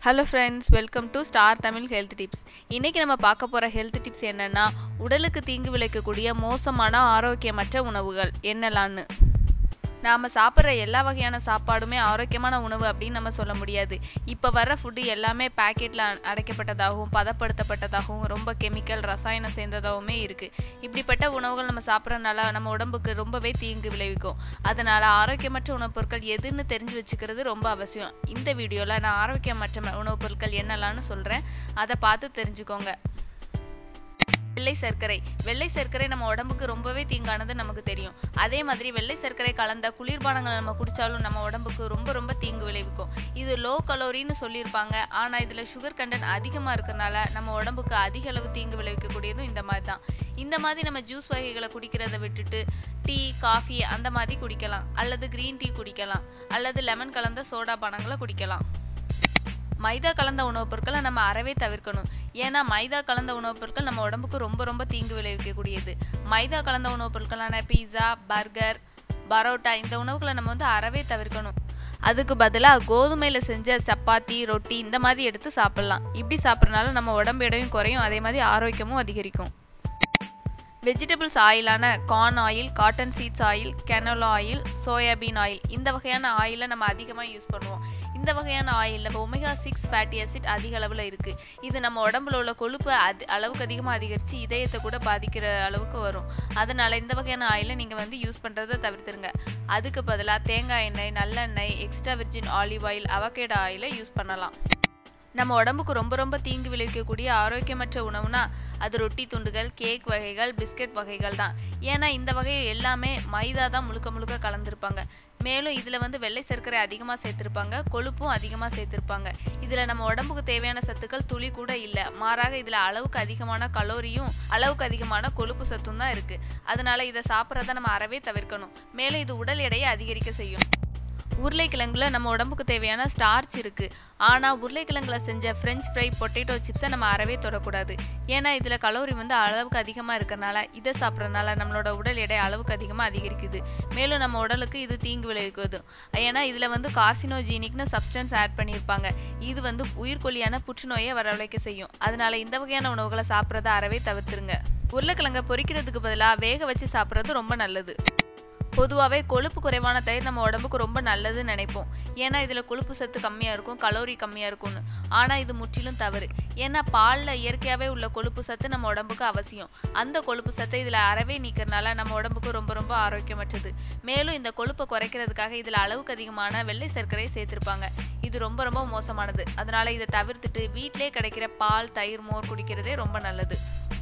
hello friends welcome to star Tamil health tips இன்றைக்கி நம்ம பார்க்க போகிற ஹெல்த் டிப்ஸ் என்னென்னா உடலுக்கு தீங்கு விளைக்கக்கூடிய மோசமான ஆரோக்கியமற்ற உணவுகள் என்னலான்னு நாம் சாப்பிட்ற எல்லா வகையான சாப்பாடுமே ஆரோக்கியமான உணவு அப்படின்னு நம்ம சொல்ல முடியாது இப்போ வர ஃபுட்டு எல்லாமே பேக்கெட்டில் அடைக்கப்பட்டதாகவும் பதப்படுத்தப்பட்டதாகவும் ரொம்ப கெமிக்கல் ரசாயனம் சேர்ந்ததாகவுமே இருக்குது இப்படிப்பட்ட உணவுகள் நம்ம சாப்பிட்றதுனால நம்ம உடம்புக்கு ரொம்பவே தீங்கு விளைவிக்கும் அதனால் ஆரோக்கியமற்ற உணவுப் பொருட்கள் எதுன்னு தெரிஞ்சு வச்சுக்கிறது ரொம்ப அவசியம் இந்த வீடியோவில் நான் ஆரோக்கியமற்ற ம- உணவுப் பொருட்கள் என்னலான்னு சொல்கிறேன் அதை பார்த்து தெரிஞ்சுக்கோங்க வெள்ளை சர்க்கரை வெள்ளை சர்க்கரை நம்ம உடம்புக்கு ரொம்பவே தீங்கானது நமக்கு தெரியும் அதே மாதிரி வெள்ளை சர்க்கரை கலந்த குளிர்பானங்கள் நம்ம குடித்தாலும் நம்ம உடம்புக்கு ரொம்ப ரொம்ப தீங்கு விளைவிக்கும் இது லோ கலோரின்னு சொல்லியிருப்பாங்க ஆனால் இதில் சுகர் கண்டென்ட் அதிகமாக இருக்கிறனால நம்ம உடம்புக்கு அதிக அளவு தீங்கு விளைவிக்கக்கூடியதும் இந்த மாதிரி தான் இந்த மாதிரி நம்ம ஜூஸ் வகைகளை குடிக்கிறத விட்டுட்டு டீ காஃபி அந்த மாதிரி குடிக்கலாம் அல்லது க்ரீன் டீ குடிக்கலாம் அல்லது லெமன் கலந்த சோடா பானங்களை குடிக்கலாம் மைதா கலந்த உணவுப் பொருட்களை நம்ம அறவே தவிர்க்கணும் ஏன்னா மைதா கலந்த உணவுப் பொருட்கள் நம்ம உடம்புக்கு ரொம்ப ரொம்ப தீங்கு விளைவிக்கக்கூடியது மைதா கலந்த உணவுப் பொருட்களான பீஸா பர்கர் பரோட்டா இந்த உணவுகளை நம்ம வந்து அறவே தவிர்க்கணும் அதுக்கு பதிலாக கோதுமையில் செஞ்ச சப்பாத்தி ரொட்டி இந்த மாதிரி எடுத்து சாப்பிட்லாம் இப்படி சாப்பிட்றனால நம்ம உடம்பு எடையும் குறையும் அதே மாதிரி ஆரோக்கியமும் அதிகரிக்கும் வெஜிடபிள்ஸ் ஆயிலான corn oil cotton seeds oil canola oil soybean oil இந்த வகையான ஆயிலை நம்ம அதிகமாக யூஸ் பண்ணுவோம் இந்த வகையான ஆயிலில் ஒமேகா சிக்ஸ் ஃபேட்டி ஆசிட் அதிக அளவில் இருக்குது இது நம்ம உடம்புல உள்ள கொழுப்பு அது அளவுக்கு அதிகமாக அதிகரித்து இதயத்தை கூட பாதிக்கிற அளவுக்கு வரும் அதனால் இந்த வகையான ஆயிலை நீங்கள் வந்து யூஸ் பண்ணுறதை தவிர்த்துருங்க அதுக்கு பதிலாக தேங்காய் எண்ணெய் நல்லெண்ணெய் extra virgin olive oil avocado ஆயிலை யூஸ் பண்ணலாம் நம்ம உடம்புக்கு ரொம்ப ரொம்ப தீங்கு விளைவிக்கக்கூடிய ஆரோக்கியமற்ற உணவுனா அது ரொட்டி துண்டுகள் கேக் வகைகள் பிஸ்கட் வகைகள் தான் ஏன்னா இந்த வகை எல்லாமே மைதா தான் முழுக்க முழுக்க கலந்துருப்பாங்க மேலும் இதில் வந்து வெள்ளை சர்க்கரை அதிகமாக சேர்த்துருப்பாங்க கொழுப்பும் அதிகமாக சேர்த்துருப்பாங்க இதில் நம்ம உடம்புக்கு தேவையான சத்துக்கள் துளி கூட இல்லை மாறாக இதில் அளவுக்கு அதிகமான கலோரியும் அளவுக்கு அதிகமான கொழுப்பு சத்தும் தான் இருக்குது அதனால இதை சாப்பிட்றத நம்ம அறவே தவிர்க்கணும் மேலும் இது உடல் எடையை அதிகரிக்க செய்யும் உருளைக்கிழங்குல நம்ம உடம்புக்கு தேவையான ஸ்டார்ச் இருக்கு ஆனா உருளைக்கிழங்குல செஞ்ச ஃப்ரெஞ்ச் ஃப்ரை பொட்டேட்டோ சிப்ஸை நம்ம அறவே தொடக்கூடாது ஏன்னா இதுல கலோரி வந்து அளவுக்கு அதிகமா இருக்கறனால இதை சாப்பிட்றதுனால நம்மளோட உடல் எடை அளவுக்கு அதிகமா அதிகரிக்குது மேலும் நம்ம உடலுக்கு இது தீங்கு விளைவிக்குது ஏன்னா இதுல வந்து கார்சினோஜீனிக்னு சப்ஸ்டன்ஸ் ஆட் பண்ணியிருப்பாங்க இது வந்து உயிர்கொல்லியான புற்றுநோயை வரவழைக்க செய்யும் அதனால இந்த வகையான உணவுகளை சாப்பிட்றத அறவே தவிர்த்துருங்க உருளைக்கிழங்கை பொரிக்கிறதுக்கு பதிலாக வேக வச்சு சாப்பிட்றது ரொம்ப நல்லது பொதுவாகவே கொழுப்பு குறைவான தயிர் நம்ம உடம்புக்கு ரொம்ப நல்லதுன்னு நினைப்போம் ஏன்னா இதில் கொழுப்பு சத்து கம்மியாக இருக்கும் கலோரி கம்மியாக இருக்கும்னு ஆனால் இது முற்றிலும் தவறு ஏன்னா பாலில் இயற்கையாகவே உள்ள கொழுப்பு சத்து நம்ம உடம்புக்கு அவசியம் அந்த கொழுப்பு சத்தை இதில் அறவே நீக்கிறனால நம்ம உடம்புக்கு ரொம்ப ரொம்ப ஆரோக்கியமற்றது மேலும் இந்த கொழுப்பை குறைக்கிறதுக்காக இதில் அளவுக்கு அதிகமான வெள்ளை சர்க்கரை சேர்த்துருப்பாங்க இது ரொம்ப ரொம்ப மோசமானது அதனால இதை தவிர்த்துட்டு வீட்டிலே கிடைக்கிற பால் தயிர் மோர் குடிக்கிறதே ரொம்ப நல்லது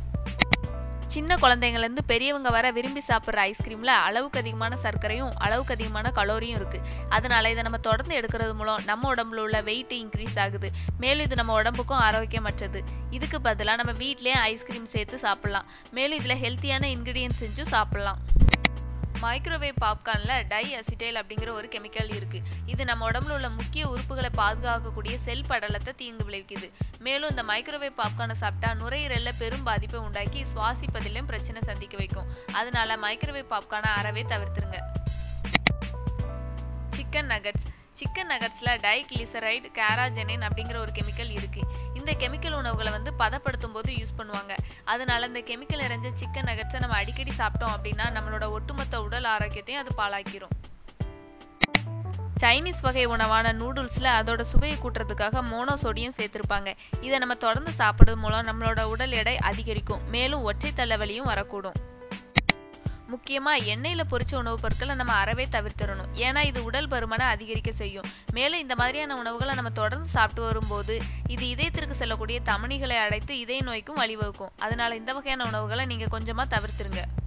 சின்ன குழந்தைங்கள்லேருந்து பெரியவங்க வர விரும்பி சாப்பிட்ற ஐஸ்கிரீமில் அளவுக்கு அதிகமான சர்க்கரையும் அளவுக்கு அதிகமான கலோரியும் இருக்குது அதனால இதை நம்ம தொடர்ந்து எடுக்கிறது மூலம் நம்ம உடம்புல உள்ள வெயிட் இன்க்ரீஸ் ஆகுது மேலும் இது நம்ம உடம்புக்கும் ஆரோக்கியமற்றது இதுக்கு பதிலாக நம்ம வீட்டிலேயே ஐஸ்கிரீம் சேர்த்து சாப்பிட்லாம் மேலும் இதில் ஹெல்த்தியான இன்க்ரீடியன்ஸ் செஞ்சும் சாப்பிட்லாம் மைக்ரோவேவ் பாப்கார்னில் டை அசிட்டைல் அப்படிங்கிற ஒரு கெமிக்கல் இருக்குது இது நம்ம உடம்புல உள்ள முக்கிய உறுப்புகளை பாதுகாக்கக்கூடிய செல் படலத்தை தீங்கு விளைவிக்குது மேலும் இந்த மைக்ரோவேவ் பாப்கார்னை சாப்பிட்டா நுரையீரலில் பெரும் பாதிப்பை உண்டாக்கி சுவாசிப்பதிலும் பிரச்சனை சந்திக்க வைக்கும் அதனால மைக்ரோவேவ் பாப்கார்னை அறவே தவிர்த்துருங்க சிக்கன் நகட்ஸ் சிக்கன் நகட்ஸில் டைக்ளிசரைடு கேராஜெனின் அப்படிங்கிற ஒரு கெமிக்கல் இருக்குது இந்த கெமிக்கல் உணவுகளை வந்து பதப்படுத்தும் போது யூஸ் பண்ணுவாங்க அதனால இந்த கெமிக்கல் நிறைஞ்ச சிக்கன் நகட்ஸை நம்ம அடிக்கடி சாப்பிட்டோம் அப்படின்னா நம்மளோட ஒட்டுமொத்த உடல் ஆரோக்கியத்தையும் அது பாழாக்கிரும் சைனீஸ் வகை உணவான நூடுல்ஸில் அதோட சுவையை கூட்டுறதுக்காக மோனோசோடியம் சேர்த்துருப்பாங்க இதை நம்ம தொடர்ந்து சாப்பிடுறது மூலம் நம்மளோட உடல் எடை அதிகரிக்கும் மேலும் ஒற்றை தலைவலியும் வரக்கூடும் முக்கியமாக எண்ணெயில் பொரிச்ச உணவுப் பொருட்களை நம்ம அறவே தவிர்த்திடணும் ஏன்னா இது உடல் பருமனை அதிகரிக்க செய்யும் மேலும் இந்த மாதிரியான உணவுகளை நம்ம தொடர்ந்து சாப்பிட்டு வரும்போது இது இதயத்திற்கு செல்லக்கூடிய தமனிகளை அடைத்து இதய நோய்க்கும் வழிவகுக்கும் அதனால இந்த வகையான உணவுகளை நீங்கள் கொஞ்சமாக தவிர்த்துருங்க